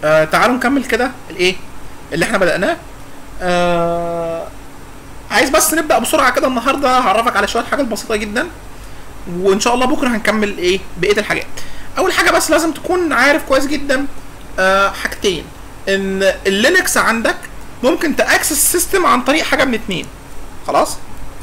آه تعالوا نكمل كده الايه اللي احنا بدأناه آه عايز بس نبدأ بسرعة كده النهارده هعرفك على شوية حاجات بسيطة جدا وان شاء الله بكره هنكمل ايه بقية الحاجات اول حاجة بس لازم تكون عارف كويس جدا آه حاجتين ان اللينكس عندك ممكن تاكسس السيستم عن طريق حاجة من اتنين خلاص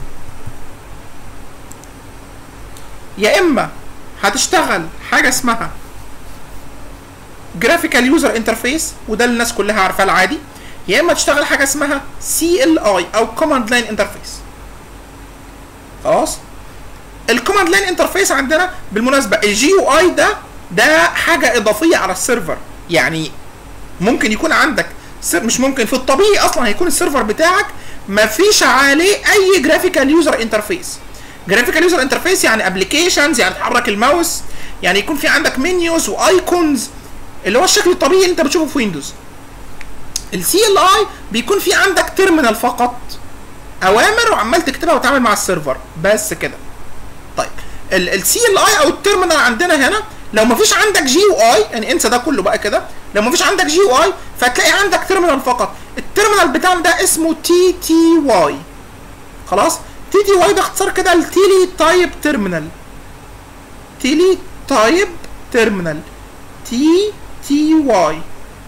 يا اما هتشتغل حاجة اسمها جرافيكال يوزر انترفيس وده اللي الناس كلها عارفاه العادي يا اما تشتغل حاجه اسمها سي ال اي او كوماند لاين انترفيس خلاص الكوماند لاين انترفيس عندنا بالمناسبه الجي يو اي ده ده حاجه اضافيه على السيرفر يعني ممكن يكون عندك مش ممكن في الطبيعي اصلا هيكون السيرفر بتاعك ما فيش عليه اي جرافيكال يوزر انترفيس جرافيكال يوزر انترفيس يعني ابلكيشنز يعني تحرك الماوس يعني يكون في عندك منيوز وايكونز اللي هو الشكل الطبيعي اللي انت بتشوفه في ويندوز السي ال اي بيكون في عندك تيرمينال فقط اوامر وعمال تكتبها وتتعامل مع السيرفر بس كده طيب السي ال اي او التيرمينال عندنا هنا لو ما فيش عندك جي يو اي يعني انسى ده كله بقى كده لو ما فيش عندك جي يو اي فهتلاقي عندك تيرمينال فقط التيرمينال بتاعنا ده اسمه تي تي واي خلاص تي تي واي ده اختصار كده لتيلي تايب تيرمينال تيلي تايب تيرمينال تي تي واي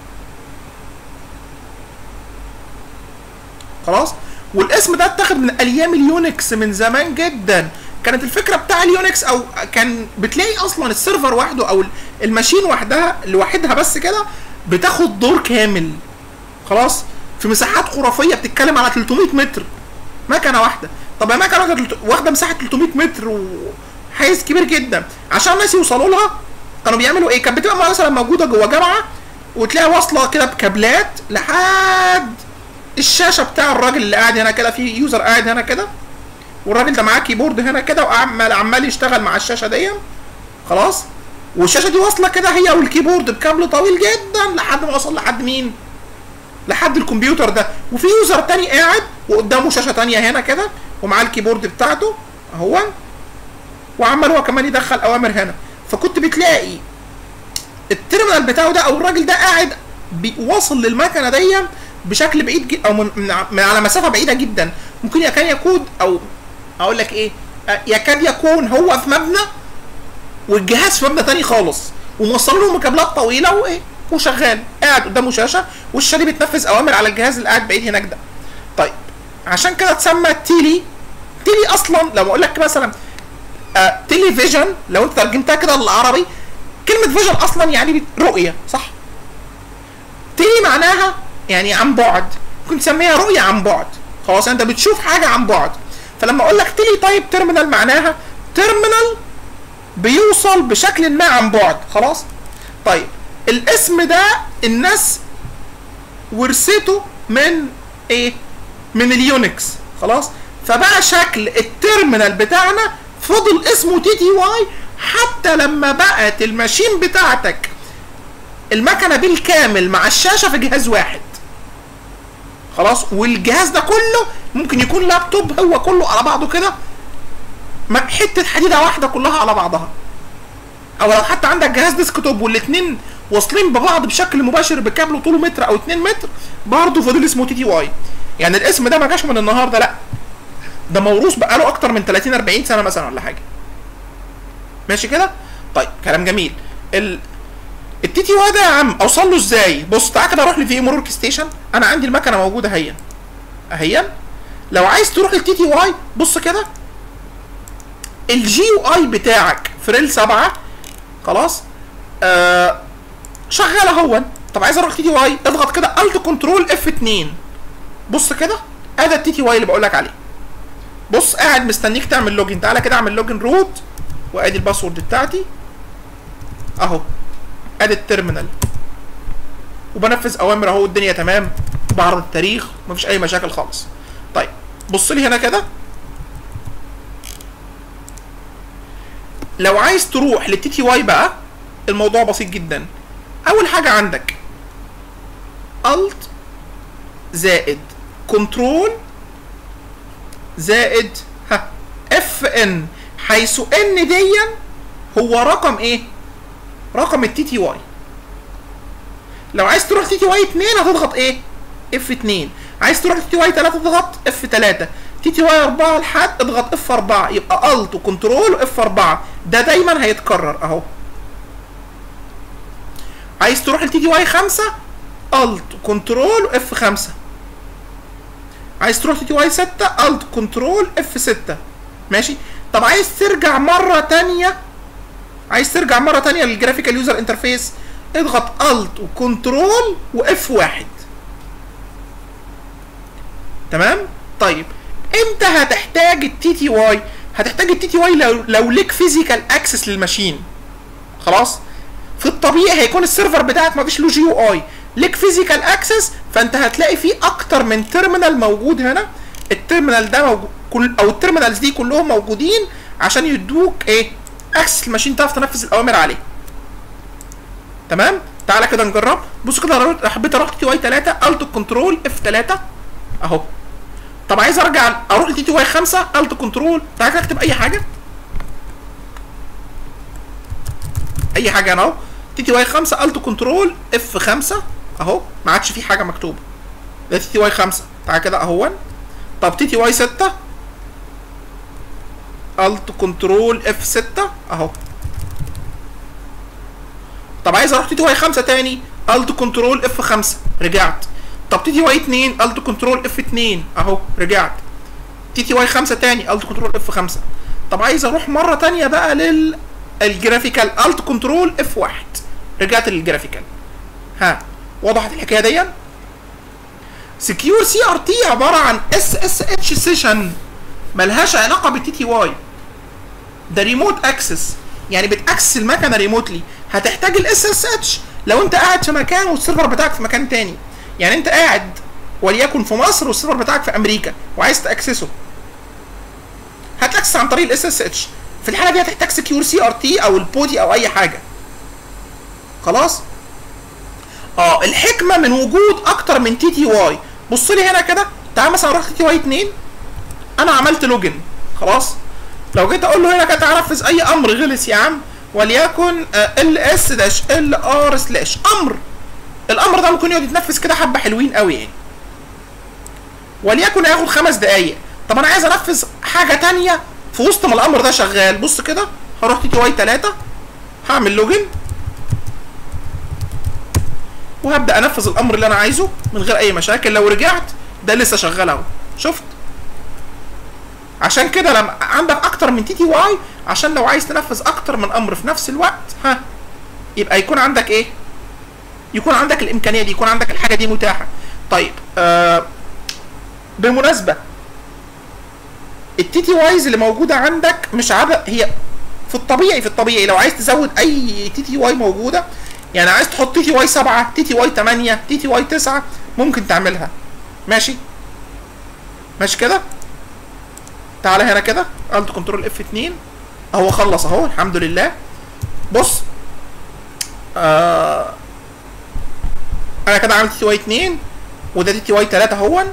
خلاص والاسم ده اتاخد من ايام اليونكس من زمان جدا كانت الفكره بتاع اليونكس او كان بتلاقي اصلا السيرفر وحده او الماشين وحدها لوحدها بس كده بتاخد دور كامل خلاص في مساحات خرافيه بتتكلم على 300 متر مكنه واحده طب يا مكنه واحده واخده مساحه 300 متر وحيز كبير جدا عشان الناس يوصلوا لها كانوا بيعملوا ايه كانت بتبقى مثلا موجوده جوه جامعه وتلاقي واصله كده بكابلات لحد الشاشه بتاع الراجل اللي قاعد هنا كده في يوزر قاعد هنا كده والراجل ده معاه كيبورد هنا كده وعمال عمال يشتغل مع الشاشه دي خلاص والشاشه دي واصله كده هي والكيبورد بكابل طويل جدا لحد ما وصل لحد مين لحد الكمبيوتر ده وفي يوزر تاني قاعد وقدامه شاشه تانية هنا كده ومعاه الكيبورد بتاعته اهو وعمال هو كمان يدخل اوامر هنا فكنت بتلاقي التيرمينال بتاعه ده او الراجل ده قاعد بيوصل للمكنه دي بشكل بعيد جدا او من, من على مسافه بعيده جدا ممكن يكاد يكون او اقول لك ايه يكاد يكون هو في مبنى والجهاز في مبنى تاني خالص وموصل له مكابلات طويله وايه وشغال قاعد قدامه شاشه والشاشه دي بتنفذ اوامر على الجهاز اللي قاعد بعيد هناك ده طيب عشان كده اتسمى تيلي تيلي اصلا لو اقول لك مثلا آه تلفزيون لو انت ترجمتها كده للعربي كلمه فيجن اصلا يعني رؤيه صح تيلي معناها يعني عن بعد ممكن تسميها رؤيه عن بعد خلاص انت بتشوف حاجه عن بعد فلما اقول لك تيلي تايب تيرمينال معناها تيرمينال بيوصل بشكل ما عن بعد خلاص طيب الاسم ده الناس ورثته من ايه من اليونكس خلاص فبقى شكل التيرمينال بتاعنا فضل اسمه تي تي واي حتى لما بقت الماشين بتاعتك المكنه بالكامل مع الشاشه في جهاز واحد خلاص والجهاز ده كله ممكن يكون لابتوب هو كله على بعضه كده حته حديده واحده كلها على بعضها او لو حتى عندك جهاز ديسكتوب والاثنين واصلين ببعض بشكل مباشر بكابل طوله متر او 2 متر برضه فضل اسمه تي تي واي يعني الاسم ده ما جاش من النهارده لا ده موروث بقاله اكتر من 30 40 سنه مثلا ولا حاجه ماشي كده طيب كلام جميل ال التي تي واي ده يا عم اوصل له ازاي بص تعالى كده اروح لفي ام ورك ستيشن انا عندي المكنه موجوده اهي اهي لو عايز تروح للتي تي واي بص كده الجي يو اي بتاعك فريل 7 خلاص آه شغال اهو طب عايز اروح تي تي واي اضغط كده الت كنترول اف 2 بص كده ادي التي تي واي اللي بقول لك عليه بص قاعد مستنيك تعمل لوجن تعالى كده اعمل لوجن روت وادي الباسورد بتاعتي اهو ادي التيرمينال وبنفذ اوامر اهو الدنيا تمام بعرض التاريخ مفيش اي مشاكل خالص طيب بص لي هنا كده لو عايز تروح للتي تي واي بقى الموضوع بسيط جدا اول حاجه عندك الت زائد كنترول زائد ها اف ان حيث ان ديا هو رقم ايه رقم التي تي واي لو عايز تروح تي تي واي 2 هتضغط ايه اف 2 عايز تروح تي تي واي 3 تضغط اف 3 تي تي واي 4 لحد اضغط اف 4 يبقى الت وكنترول واف 4 ده دايما هيتكرر اهو عايز تروح لتي تي واي 5 الت كنترول واف 5 عايز تروح تي تي واي 6 الت كنترول اف 6 ماشي طب عايز ترجع مره تانية عايز ترجع مره تانية للجرافيكال يوزر انترفيس اضغط الت وكنترول واف 1 تمام طيب امتى هتحتاج التي تي واي هتحتاج التي تي واي لو لو ليك فيزيكال اكسس للماشين خلاص في الطبيعي هيكون السيرفر بتاعك ما فيش له جي يو اي ليك فيزيكال اكسس فانت هتلاقي فيه اكتر من تيرمينال موجود هنا التيرمينال ده موجود كل او التيرمينالز دي كلهم موجودين عشان يدوك ايه اكسس الماشين تعرف تنفذ الاوامر عليه تمام تعالى كده نجرب بص كده أنا حبيت اروح تي واي 3 الت كنترول اف 3 اهو طب عايز ارجع اروح لتي تي واي 5 الت كنترول تعالى اكتب اي حاجه اي حاجه انا اهو تي تي واي 5 الت كنترول اف 5 اهو ما عادش في حاجه مكتوبه ده تي تي واي 5 تعالى كده اهو طب تي تي واي 6 الت كنترول اف 6 اهو طب عايز اروح تي تي واي 5 تاني الت كنترول اف 5 رجعت طب تي تي واي 2 الت كنترول اف 2 اهو رجعت تي تي واي 5 تاني الت كنترول اف 5 طب عايز اروح مره تانية بقى لل الجرافيكال الت كنترول اف 1 رجعت للجرافيكال ها وضحت الحكايه دي سكيور سي ار تي عباره عن اس اس اتش سيشن ملهاش علاقه بالتي تي واي ده ريموت اكسس يعني بتاكسس المكنه ريموتلي هتحتاج الاس اس اتش لو انت قاعد في مكان والسيرفر بتاعك في مكان تاني يعني انت قاعد وليكن في مصر والسيرفر بتاعك في امريكا وعايز تاكسسه هتاكسس عن طريق الاس اس اتش في الحاله دي هتحتاج سكيور سي ار تي او البودي او اي حاجه خلاص اه الحكمه من وجود اكتر من تي تي واي بص لي هنا كده تعال مثلا اروح تي تي واي 2 انا عملت لوجن خلاص لو جيت اقول له هنا كده تعالى نفذ اي امر غلس يا عم وليكن ال اس داش ال ار سلاش امر الامر ده ممكن يقعد يتنفذ كده حبه حلوين قوي يعني وليكن هياخد خمس دقايق طب انا عايز انفذ حاجه تانية في وسط ما الامر ده شغال بص كده هروح تي تي واي 3 هعمل لوجن وهبدا انفذ الامر اللي انا عايزه من غير اي مشاكل لو رجعت ده لسه شغال اهو شفت عشان كده لما عندك اكتر من تي تي واي عشان لو عايز تنفذ اكتر من امر في نفس الوقت ها يبقى يكون عندك ايه يكون عندك الامكانيه دي يكون عندك الحاجه دي متاحه طيب آه بالمناسبه التي تي وايز اللي موجوده عندك مش عدد هي في الطبيعي في الطبيعي لو عايز تزود اي تي تي واي موجوده يعني عايز تحط تي تي واي 7 تي تي واي 8 تي تي واي 9 ممكن تعملها ماشي ماشي كده تعالى هنا كده الت كنترول اف 2 اهو خلص اهو الحمد لله بص آه انا كده عملت تي تي واي 2 وده تي تي واي 3 اهون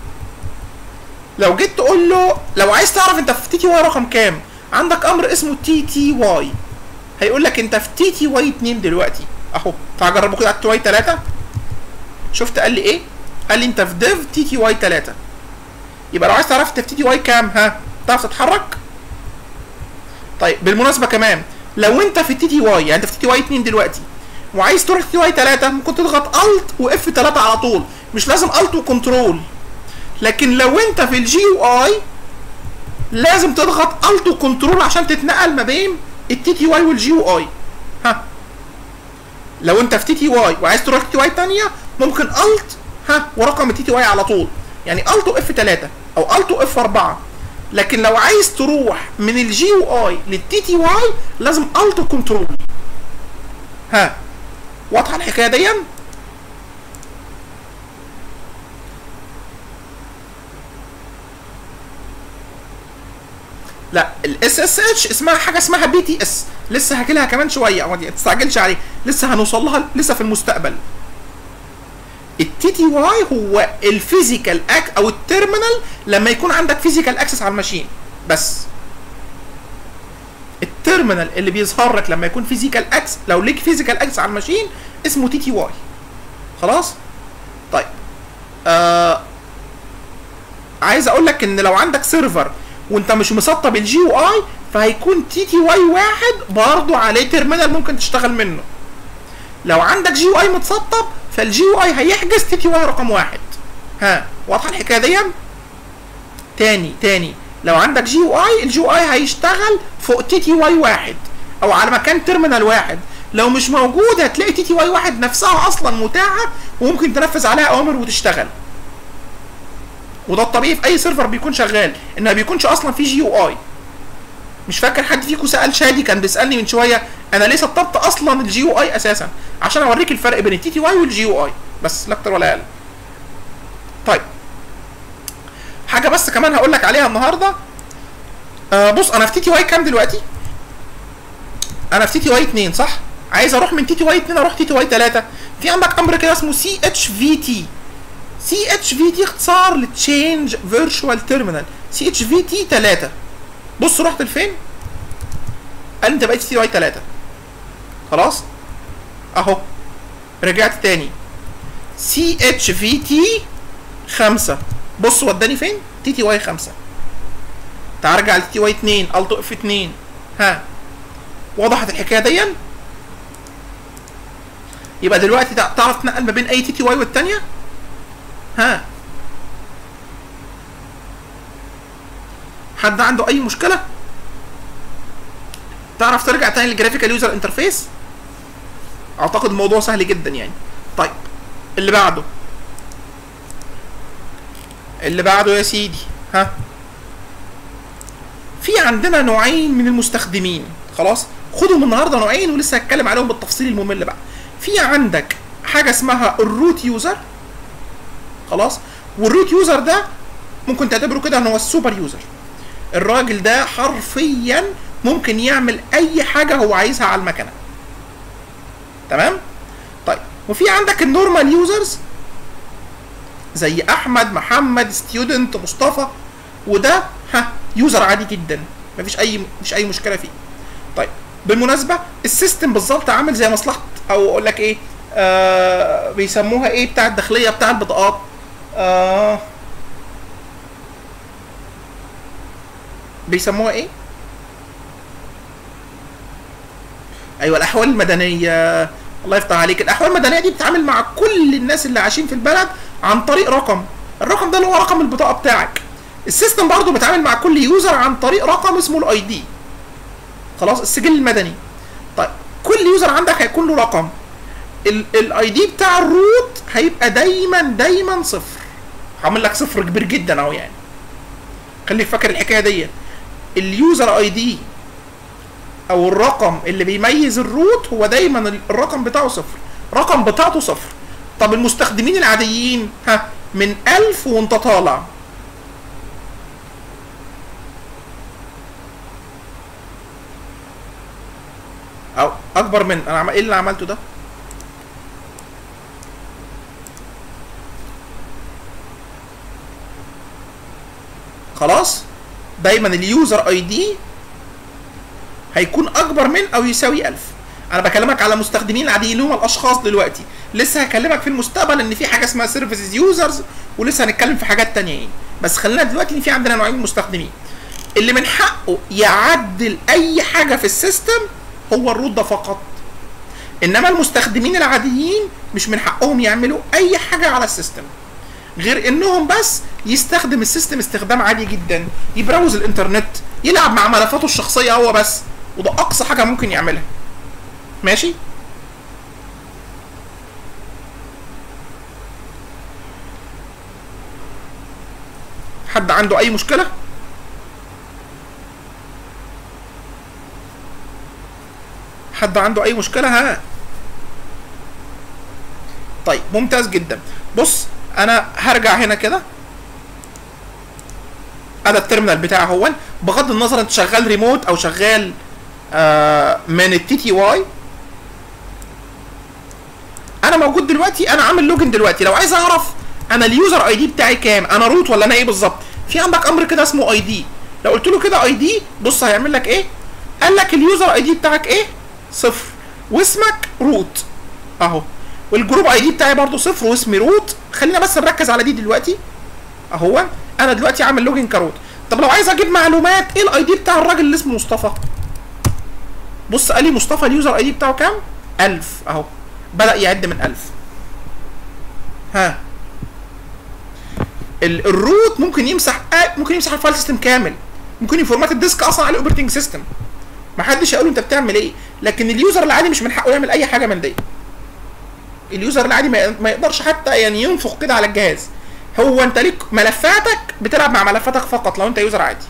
لو جيت تقول له لو عايز تعرف انت في تي تي واي رقم كام عندك امر اسمه تي تي واي هيقول لك انت في تي تي واي 2 دلوقتي اهو تعال جربه كده على تي واي 3 شفت قال لي ايه قال لي انت في ديف تي تي واي 3 يبقى لو عايز تعرف انت في تي تي واي كام ها تعرف تتحرك طيب بالمناسبه كمان لو انت في تي تي واي يعني انت في تي تي واي 2 دلوقتي وعايز تروح تي تي واي 3 ممكن تضغط الت واف 3 على طول مش لازم الت وكنترول لكن لو انت في الجي يو اي لازم تضغط الت وكنترول عشان تتنقل ما بين التي تي واي والجي يو اي ها لو انت في تي تي واي وعايز تروح تي تي واي ثانيه ممكن الت ها ورقم التي تي واي على طول يعني الت واف 3 او الت واف 4 لكن لو عايز تروح من الجي يو اي للتي تي واي لازم الت وكنترول ها واضحه الحكايه دي لا الاس اس اتش اسمها حاجه اسمها بي تي اس لسه هاجي لها كمان شويه ما تستعجلش عليه لسه هنوصل لها لسه في المستقبل التي تي واي هو الفيزيكال اك او التيرمينال لما يكون عندك فيزيكال اكسس على الماشين بس التيرمينال اللي بيظهر لك لما يكون فيزيكال اكس لو ليك فيزيكال اكسس على الماشين اسمه تي تي واي خلاص طيب آه عايز اقول لك ان لو عندك سيرفر وانت مش مسطب الجي يو اي فهيكون تي تي واي واحد برضه عليه تيرمينال ممكن تشتغل منه لو عندك جي يو اي متسطب فالجي يو اي هيحجز تي تي واي رقم واحد ها واضحه الحكايه دي تاني تاني لو عندك جي يو اي الجي يو اي هيشتغل فوق تي تي واي واحد او على مكان تيرمينال واحد لو مش موجود هتلاقي تي تي واي واحد نفسها اصلا متاحه وممكن تنفذ عليها اوامر وتشتغل وده الطبيعي في اي سيرفر بيكون شغال ان ما بيكونش اصلا في جي يو اي مش فاكر حد فيكم سال شادي كان بيسالني من شويه انا ليه سطبت اصلا الجي يو اي اساسا عشان اوريك الفرق بين التي تي واي والجي يو اي بس لا اكتر ولا اقل طيب حاجه بس كمان هقول لك عليها النهارده آه بص انا في تي تي واي كام دلوقتي انا في تي تي واي 2 صح عايز اروح من تي تي واي 2 اروح تي تي واي 3 في عندك امر كده اسمه سي اتش في تي سي اتش في تي اختصار لتشينج فيرتشوال تيرمينال سي اتش في تي 3 بص رحت لفين قال انت بقيت تي واي 3 خلاص اهو رجعت تاني سي اتش في تي 5 بص وداني فين تي تي واي 5 تعال ارجع لتي واي 2 الت اف 2 ها وضحت الحكايه دي يبقى دلوقتي تعرف تنقل ما بين اي تي تي واي والتانيه ها حد عنده اي مشكله تعرف ترجع تاني للجرافيكال يوزر انترفيس اعتقد الموضوع سهل جدا يعني طيب اللي بعده اللي بعده يا سيدي ها في عندنا نوعين من المستخدمين خلاص خدهم النهارده نوعين ولسه هتكلم عليهم بالتفصيل الممل بقى في عندك حاجه اسمها الروت يوزر خلاص والروت يوزر ده ممكن تعتبره كده ان هو السوبر يوزر الراجل ده حرفيا ممكن يعمل اي حاجه هو عايزها على المكنه تمام طيب وفي عندك النورمال يوزرز زي احمد محمد ستودنت مصطفى وده ها يوزر عادي جدا مفيش اي مفيش اي مشكله فيه طيب بالمناسبه السيستم بالظبط عامل زي مصلحه او اقول لك ايه آه بيسموها ايه بتاع الداخليه بتاع البطاقات آه بيسموها ايه ايوه الاحوال المدنيه الله يفتح عليك الاحوال المدنيه دي بتتعامل مع كل الناس اللي عايشين في البلد عن طريق رقم الرقم ده اللي هو رقم البطاقه بتاعك السيستم برضه بيتعامل مع كل يوزر عن طريق رقم اسمه الاي دي خلاص السجل المدني طيب كل يوزر عندك هيكون له رقم الاي دي بتاع الروت هيبقى دايما دايما صفر هعمل لك صفر كبير جدا اهو يعني خليك فاكر الحكايه دي اليوزر اي دي او الرقم اللي بيميز الروت هو دايما الرقم بتاعه صفر رقم بتاعته صفر طب المستخدمين العاديين ها من 1000 وانت طالع او اكبر من انا عم... ايه اللي عملته ده خلاص دايما اليوزر اي دي هيكون اكبر من او يساوي 1000 انا بكلمك على مستخدمين العاديين اللي هم الاشخاص دلوقتي لسه هكلمك في المستقبل ان في حاجه اسمها سيرفيسز يوزرز ولسه هنتكلم في حاجات تانية يعني بس خلينا دلوقتي ان في عندنا نوعين من المستخدمين اللي من حقه يعدل اي حاجه في السيستم هو الروت ده فقط انما المستخدمين العاديين مش من حقهم يعملوا اي حاجه على السيستم غير انهم بس يستخدم السيستم استخدام عادي جدا يبراوز الانترنت يلعب مع ملفاته الشخصيه هو بس وده اقصى حاجه ممكن يعملها ماشي حد عنده اي مشكله حد عنده اي مشكله ها طيب ممتاز جدا بص انا هرجع هنا كده ادي التيرمينال بتاعي اهو بغض النظر انت شغال ريموت او شغال آه من التي تي واي انا موجود دلوقتي انا عامل لوجن دلوقتي لو عايز اعرف انا اليوزر اي دي بتاعي كام انا روت ولا انا ايه بالظبط في عندك امر كده اسمه اي دي لو قلت له كده اي دي بص هيعمل لك ايه قال لك اليوزر اي دي بتاعك ايه صفر واسمك روت اهو والجروب اي دي بتاعي برضو صفر واسمي روت خلينا بس نركز على دي دلوقتي اهو انا دلوقتي عامل لوجن كروت طب لو عايز اجيب معلومات ايه الاي دي بتاع الراجل اللي اسمه مصطفى بص قال لي مصطفى اليوزر اي دي بتاعه كام 1000 اهو بدا يعد من 1000 ها ال- الروت ممكن يمسح آه ممكن يمسح الفايل سيستم كامل ممكن يفورمات الديسك اصلا عليه اوبريتنج سيستم ما حدش هيقول له انت بتعمل ايه لكن اليوزر العادي مش من حقه يعمل اي حاجه من دي اليوزر العادي ما ما يقدرش حتى يعني ينفخ كده على الجهاز هو انت ليك ملفاتك بتلعب مع ملفاتك فقط لو انت يوزر عادي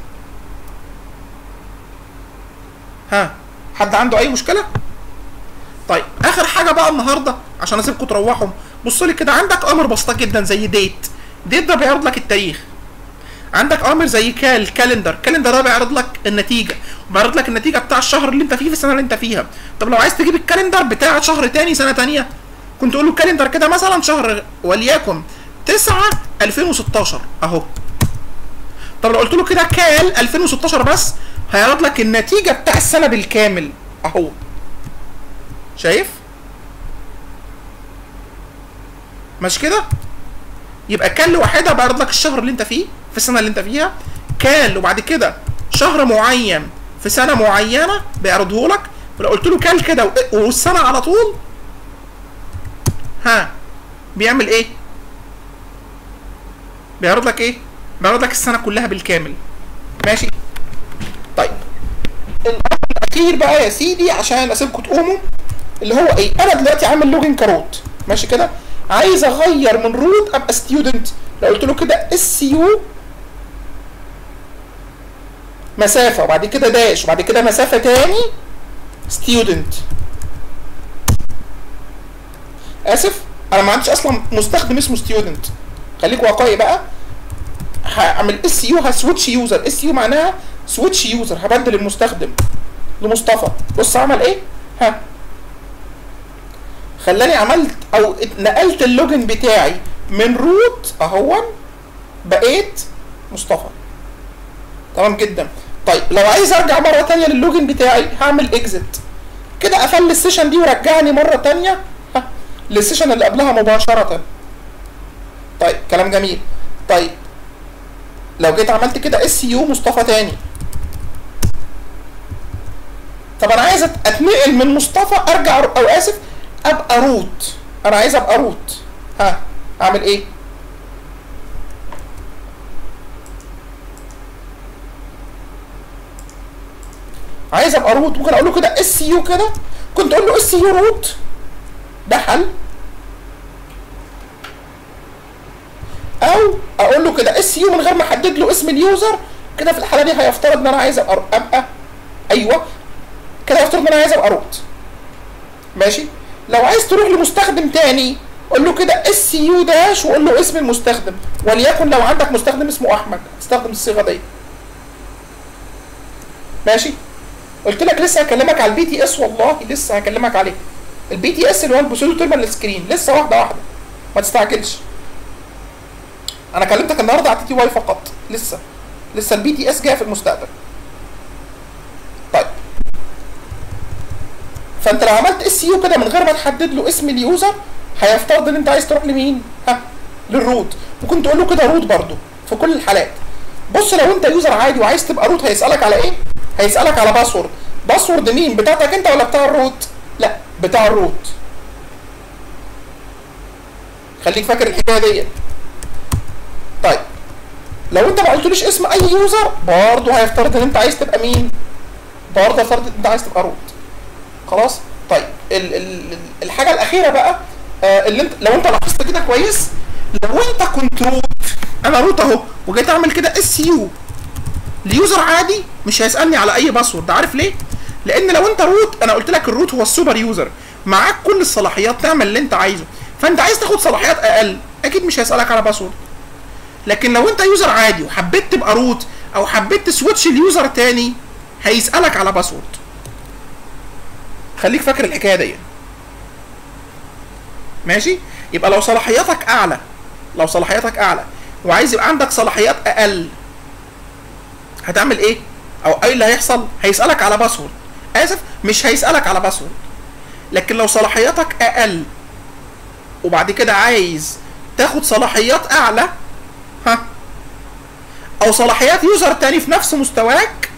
ها حد عنده اي مشكله طيب اخر حاجه بقى النهارده عشان اسيبكم تروحوا بص لي كده عندك امر بسيطه جدا زي ديت ديت ده بيعرض لك التاريخ عندك امر زي كال كالندر كالندر ده بيعرض لك النتيجه بيعرض لك النتيجه بتاع الشهر اللي انت فيه في السنه اللي انت فيها طب لو عايز تجيب الكالندر بتاع شهر تاني سنه تانيه كنت تقول له كالندر كده مثلا شهر وليكن 9 2016 اهو طب لو قلت له كده كال 2016 بس هيعرض لك النتيجه بتاع السنه بالكامل اهو شايف مش كده يبقى كان لوحدها بيعرض لك الشهر اللي انت فيه في السنه اللي انت فيها كان وبعد كده شهر معين في سنه معينه بيعرضه لك ولو قلت له كال كده و- والسنه على طول ها بيعمل ايه بيعرض لك ايه بيعرض لك السنه كلها بالكامل ماشي طيب الامر الاخير بقى يا سيدي عشان اسيبكم تقوموا اللي هو ايه انا دلوقتي عامل لوجن كروت ماشي كده عايز اغير من روت ابقى ستودنت لو قلت له كده اس يو مسافه وبعد كده داش وبعد كده مسافه تاني ستودنت اسف انا ما عنديش اصلا مستخدم اسمه ستودنت خليك واقعي بقى هعمل اس يو هسويتش يوزر اس يو معناها سويتش يوزر هبدل المستخدم لمصطفى بص عمل ايه ها خلاني عملت او نقلت اللوجن بتاعي من روت اهو بقيت مصطفى تمام جدا طيب لو عايز ارجع مره تانية للوجن بتاعي هعمل اكزit كده قفل السيشن دي ورجعني مره تانية ها للسيشن اللي قبلها مباشره طيب كلام جميل طيب لو جيت عملت كده اس يو مصطفى تاني طب انا عايز أت- اتنقل من مصطفى ارجع رو- او اسف ابقى روت انا عايز ابقى روت ها اعمل ايه عايز ابقى روت ممكن اقول له كده اس يو كده كنت اقول له اس يو روت ده حل او اقول له كده اس يو من غير ما احدد له اسم اليوزر كده في الحاله دي هيفترض ان انا عايز ابقى ابقى ايوه كده هيفترض ان انا عايز ابقى روت ماشي لو عايز تروح لمستخدم تاني قول له كده اس يو داش وقول له اسم المستخدم وليكن لو عندك مستخدم اسمه احمد استخدم الصيغه دي ماشي قلت لك لسه هكلمك على البي تي اس والله لسه هكلمك عليه البي تي اس اللي هو البسودو تيرمينال سكرين لسه واحده واحده ما تستعجلش انا كلمتك النهارده على تي تي واي فقط لسه لسه البي تي اس جايه في المستقبل طيب فانت لو عملت اس يو كده من غير ما تحدد له اسم اليوزر هيفترض ان انت عايز تروح لمين ها للروت ممكن تقول له كده روت برضو في كل الحالات بص لو انت يوزر عادي وعايز تبقى روت هيسالك على ايه هيسالك على باسورد باسورد مين بتاعتك انت ولا بتاع الروت لا بتاع الروت خليك فاكر الحكايه ديت طيب لو انت ما قلتليش اسم اي يوزر برضه هيفترض ان انت عايز تبقى مين برضه هيفترض ان انت عايز تبقى روت خلاص طيب ال ال الحاجه الاخيره بقى آه اللي انت لو انت لاحظت كده كويس لو انت كنت روت انا روت اهو وجيت اعمل كده اس يو ليوزر عادي مش هيسالني على اي باسورد عارف ليه لان لو انت روت انا قلت لك الروت هو السوبر يوزر معاك كل الصلاحيات تعمل اللي انت عايزه فانت عايز تاخد صلاحيات اقل اكيد مش هيسالك على باسورد لكن لو انت يوزر عادي وحبيت تبقى روت او حبيت تسويتش ليوزر تاني هيسالك على باسورد خليك فاكر الحكايه دي ماشي يبقى لو صلاحياتك اعلى لو صلاحياتك اعلى وعايز يبقى عندك صلاحيات اقل هتعمل ايه او ايه اللي هيحصل هيسالك على باسورد اسف مش هيسالك على باسورد لكن لو صلاحياتك اقل وبعد كده عايز تاخد صلاحيات اعلى ها او صلاحيات يوزر تاني في نفس مستواك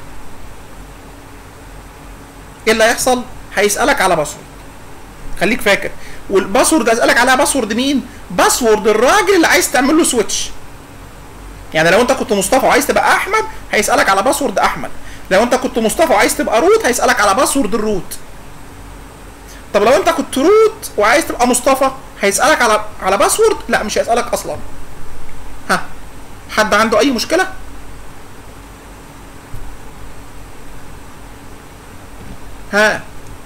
ايه اللي هيحصل هيسالك على باسورد خليك فاكر والباسورد هيسالك عليها باسورد مين باسورد الراجل اللي عايز تعمل له سويتش يعني لو انت كنت مصطفى وعايز تبقى احمد هيسالك على باسورد احمد لو انت كنت مصطفى وعايز تبقى روت هيسالك على باسورد الروت طب لو انت كنت روت وعايز تبقى مصطفى هيسالك على على باسورد لا مش هيسالك اصلا ها حد عنده اي مشكله ها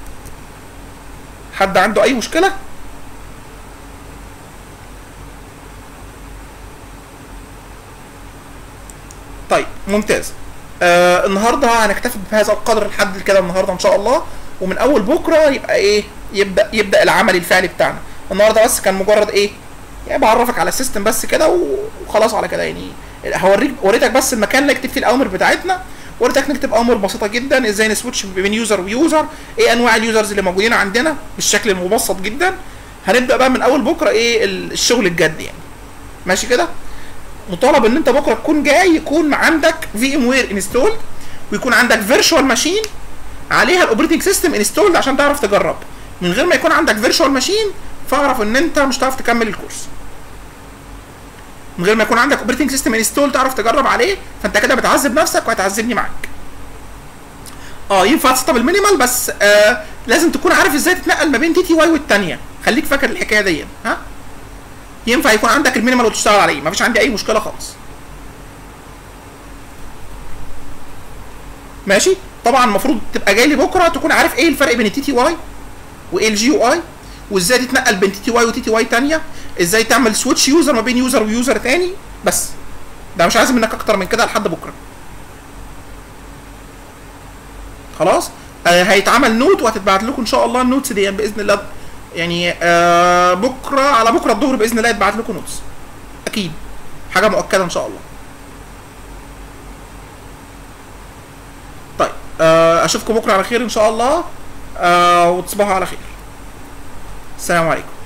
حد عنده اي مشكله طيب ممتاز آه النهارده هنكتفي بهذا القدر لحد كده النهارده ان شاء الله ومن اول بكره يبقى ايه يبدا يبدا العمل الفعلي بتاعنا النهارده بس كان مجرد ايه يعني بعرفك على السيستم بس كده وخلاص على كده يعني هوريك وريتك بس المكان اللي نكتب فيه الاوامر بتاعتنا وريتك نكتب اوامر بسيطه جدا ازاي نسويتش بين يوزر ويوزر ايه انواع اليوزرز اللي موجودين عندنا بالشكل المبسط جدا هنبدا بقى من اول بكره ايه الشغل الجد يعني ماشي كده مطالب ان انت بكره تكون جاي يكون عندك في ام وير انستولد ويكون عندك فيرتشوال ماشين عليها الاوبريتنج سيستم انستولد عشان تعرف تجرب من غير ما يكون عندك فيرتشوال ماشين فاعرف ان انت مش هتعرف تكمل الكورس من غير ما يكون عندك اوبريتنج سيستم انستول تعرف تجرب عليه فانت كده بتعذب نفسك وهتعذبني معاك اه ينفع تسطب المينيمال بس آه لازم تكون عارف ازاي تتنقل ما بين تي تي واي والثانيه خليك فاكر الحكايه دي ها ينفع يكون عندك المينيمال وتشتغل عليه مفيش عندي اي مشكله خالص ماشي طبعا المفروض تبقى جاي لي بكره تكون عارف ايه الفرق بين التي تي واي وايه الجي يو اي وازاي تتنقل بين تي تي واي وتي تي واي ثانيه ازاي تعمل سويتش يوزر ما بين يوزر ويوزر تاني بس ده مش عايز منك اكتر من كده لحد بكره خلاص آه هيتعمل نوت وهتتبعت لكم ان شاء الله النوتس دي باذن الله يعني آه بكره على بكره الظهر باذن الله يتبعت لكم نوتس اكيد حاجه مؤكده ان شاء الله طيب آه اشوفكم بكره على خير ان شاء الله آه وتصبحوا على خير السلام عليكم